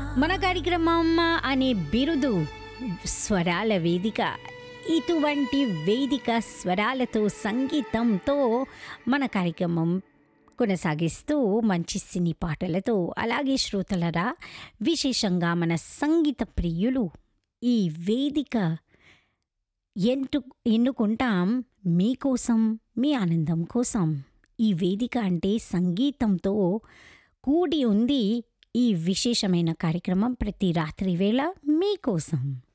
మన కార్యక్రమం అనే బిరుదు స్వరాల వేదిక ఇటువంటి వేదిక స్వరాలతో సంగీతంతో మన కార్యక్రమం కొనసాగిస్తూ మంచి సినీ పాటలతో అలాగే శ్రోతలరా విశేషంగా మన సంగీత ప్రియులు ఈ వేదిక ఎంటు ఎన్నుకుంటాం మీకోసం మీ ఆనందం కోసం ఈ వేదిక అంటే సంగీతంతో కూడి ఉంది ఈ విశేషమైన కార్యక్రమం ప్రతి రాత్రి వేళ మీకోసం